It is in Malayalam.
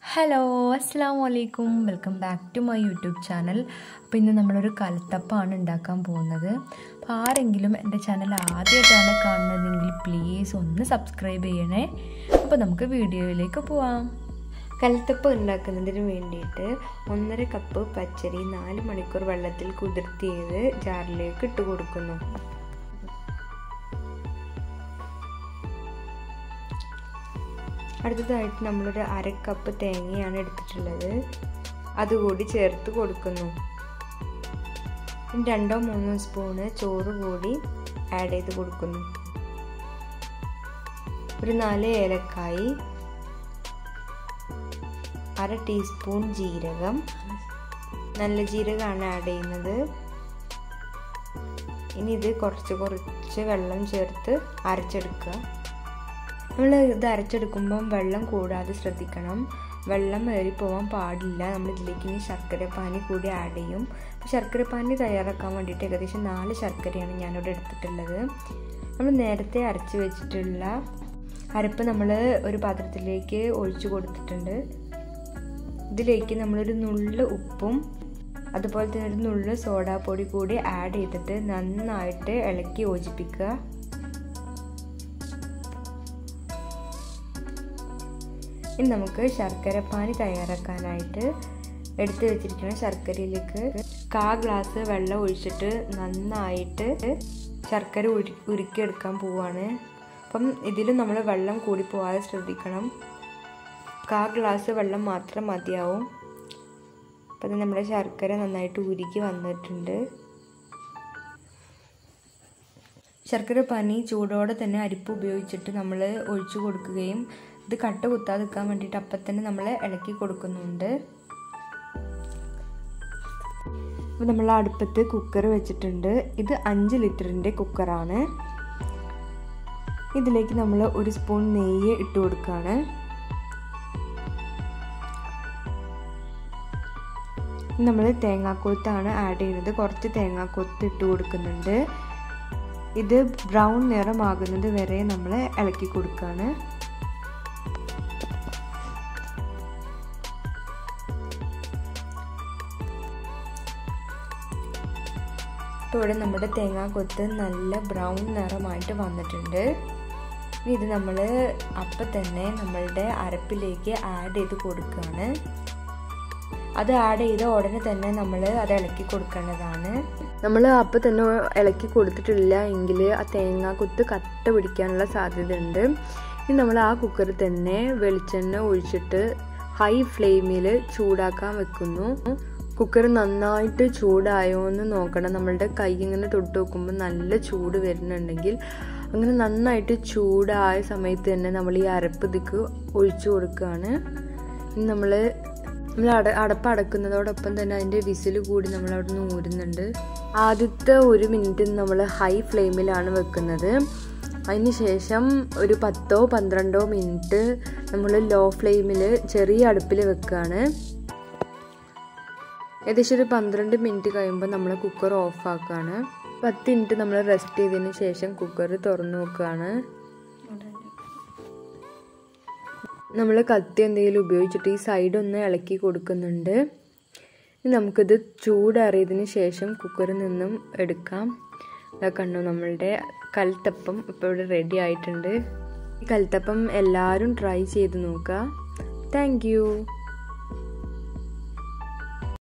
ഹലോ അസ്സാം വലൈക്കും welcome back to my YouTube channel അപ്പോൾ ഇന്ന് നമ്മളൊരു കലത്തപ്പമാണ് ഉണ്ടാക്കാൻ പോകുന്നത് അപ്പോൾ ആരെങ്കിലും എൻ്റെ ചാനൽ ആദ്യമായിട്ടാണ് കാണുന്നതെങ്കിൽ പ്ലീസ് ഒന്ന് സബ്സ്ക്രൈബ് ചെയ്യണേ അപ്പോൾ നമുക്ക് വീഡിയോയിലേക്ക് പോവാം കലത്തപ്പം ഉണ്ടാക്കുന്നതിന് വേണ്ടിയിട്ട് ഒന്നര കപ്പ് പച്ചരി നാല് മണിക്കൂർ വെള്ളത്തിൽ കുതിർത്തിയത് ജാറിലേക്ക് ഇട്ട് കൊടുക്കുന്നു അടുത്തതായിട്ട് നമ്മളൊരു അര കപ്പ് തേങ്ങയാണ് എടുത്തിട്ടുള്ളത് അതുകൂടി ചേർത്ത് കൊടുക്കുന്നു രണ്ടോ മൂന്നോ സ്പൂണ് ചോറ് കൂടി ആഡ് ചെയ്ത് കൊടുക്കുന്നു ഒരു നാല് ഏലക്കായി അര ടീസ്പൂൺ ജീരകം നല്ല ജീരകമാണ് ആഡ് ചെയ്യുന്നത് ഇനി ഇത് കുറച്ച് കുറച്ച് വെള്ളം ചേർത്ത് അരച്ചെടുക്കുക നമ്മൾ ഇത് അരച്ചെടുക്കുമ്പം വെള്ളം കൂടാതെ ശ്രദ്ധിക്കണം വെള്ളം ഏറിപ്പോവാൻ പാടില്ല നമ്മൾ ഇതിലേക്ക് ഇനി ശർക്കര പാനി കൂടി ആഡ് ചെയ്യും അപ്പോൾ ശർക്കര പാനി തയ്യാറാക്കാൻ വേണ്ടിയിട്ട് ഏകദേശം നാല് ശർക്കരയാണ് ഞാനിവിടെ എടുത്തിട്ടുള്ളത് നമ്മൾ നേരത്തെ അരച്ച് വെച്ചിട്ടുള്ള അരപ്പ് നമ്മൾ ഒരു പാത്രത്തിലേക്ക് ഒഴിച്ചു കൊടുത്തിട്ടുണ്ട് ഇതിലേക്ക് നമ്മളൊരു നുള്ള് ഉപ്പും അതുപോലെ തന്നെ ഒരു നുള്ള് സോഡാപ്പൊടി കൂടി ആഡ് ചെയ്തിട്ട് നന്നായിട്ട് ഇളക്കി യോജിപ്പിക്കുക ഇനി നമുക്ക് ശർക്കരപ്പാനി തയ്യാറാക്കാനായിട്ട് എടുത്തു വെച്ചിരിക്കുന്ന ശർക്കരയിലേക്ക് കാ ഗ്ലാസ് വെള്ളം ഒഴിച്ചിട്ട് നന്നായിട്ട് ശർക്കര ഉരു ഉരുക്കിയെടുക്കാൻ പോവാണ് അപ്പം ഇതിൽ നമ്മൾ വെള്ളം കൂടി പോവാതെ ശ്രദ്ധിക്കണം കാ ഗ്ലാസ് വെള്ളം മാത്രം മതിയാവും അപ്പം നമ്മുടെ ശർക്കര നന്നായിട്ട് ഉരുക്കി വന്നിട്ടുണ്ട് ശർക്കര പനി ചൂടോടെ തന്നെ അരിപ്പ് ഉപയോഗിച്ചിട്ട് നമ്മൾ ഒഴിച്ചു കൊടുക്കുകയും ഇത് കട്ട കുത്താതെ നിൽക്കാൻ വേണ്ടിയിട്ട് അപ്പം തന്നെ നമ്മൾ ഇളക്കി കൊടുക്കുന്നുണ്ട് അപ്പോൾ നമ്മൾ അടുപ്പത്ത് കുക്കർ വെച്ചിട്ടുണ്ട് ഇത് അഞ്ച് ലിറ്ററിൻ്റെ കുക്കറാണ് ഇതിലേക്ക് നമ്മൾ ഒരു സ്പൂൺ നെയ്യ് ഇട്ട് കൊടുക്കുകയാണ് നമ്മൾ തേങ്ങാക്കൊത്താണ് ആഡ് ചെയ്യുന്നത് കുറച്ച് തേങ്ങാക്കൊത്ത് ഇട്ട് കൊടുക്കുന്നുണ്ട് ഇത് ബ്രൗൺ നിറമാകുന്നത് വരെ നമ്മൾ ഇളക്കി കൊടുക്കുകയാണ് ഇപ്പോൾ ഇവിടെ നമ്മുടെ തേങ്ങാക്കൊത്ത് നല്ല ബ്രൗൺ നിറമായിട്ട് വന്നിട്ടുണ്ട് ഇത് നമ്മൾ അപ്പം തന്നെ നമ്മളുടെ അരപ്പിലേക്ക് ആഡ് ചെയ്ത് കൊടുക്കുകയാണ് അത് ആഡ് ചെയ്ത ഉടനെ തന്നെ നമ്മൾ അത് ഇളക്കി കൊടുക്കേണ്ടതാണ് നമ്മൾ അപ്പം തന്നെ ഇളക്കി കൊടുത്തിട്ടില്ല എങ്കിൽ ആ തേങ്ങ കുത്ത് കട്ട പിടിക്കാനുള്ള സാധ്യത ഉണ്ട് ഇനി നമ്മൾ ആ കുക്കറിൽ തന്നെ വെളിച്ചെണ്ണ ഒഴിച്ചിട്ട് ഹൈ ഫ്ലെയിമിൽ ചൂടാക്കാൻ വെക്കുന്നു കുക്കർ നന്നായിട്ട് ചൂടായോ എന്ന് നോക്കണം നമ്മളുടെ കൈ ഇങ്ങനെ തൊട്ട് നോക്കുമ്പോൾ നല്ല ചൂട് വരുന്നുണ്ടെങ്കിൽ അങ്ങനെ നന്നായിട്ട് ചൂടായ സമയത്ത് തന്നെ നമ്മൾ ഈ അരപ്പ് ഇതിക്ക് ഒഴിച്ചു കൊടുക്കുകയാണ് നമ്മൾ നമ്മൾ അട അടപ്പ് അടക്കുന്നതോടൊപ്പം തന്നെ അതിൻ്റെ വിസിൽ കൂടി നമ്മൾ അവിടെ നിന്ന് ഊരുന്നുണ്ട് ആദ്യത്തെ ഒരു മിനിറ്റ് നമ്മൾ ഹൈ ഫ്ലെയിമിലാണ് വെക്കുന്നത് അതിന് ശേഷം ഒരു പത്തോ പന്ത്രണ്ടോ മിനിറ്റ് നമ്മൾ ലോ ഫ്ലെയിമിൽ ചെറിയ അടുപ്പിൽ വെക്കുകയാണ് ഏകദേശം ഒരു പന്ത്രണ്ട് മിനിറ്റ് കഴിയുമ്പോൾ നമ്മൾ കുക്കർ ഓഫ് ആക്കുകയാണ് പത്ത് മിനിറ്റ് നമ്മൾ റെസ്റ്റ് ചെയ്തതിന് ശേഷം കുക്കർ തുറന്നു നോക്കുകയാണ് നമ്മൾ കത്തി എന്തെങ്കിലും ഉപയോഗിച്ചിട്ട് ഈ സൈഡ് ഒന്ന് ഇളക്കി കൊടുക്കുന്നുണ്ട് നമുക്കിത് ചൂടറിയതിന് ശേഷം കുക്കറിൽ നിന്നും എടുക്കാം കണ്ടു നമ്മളുടെ കൽത്തപ്പം ഇപ്പോൾ ഇവിടെ റെഡി ആയിട്ടുണ്ട് ഈ കൽത്തപ്പം എല്ലാവരും ട്രൈ ചെയ്ത് നോക്കുക താങ്ക്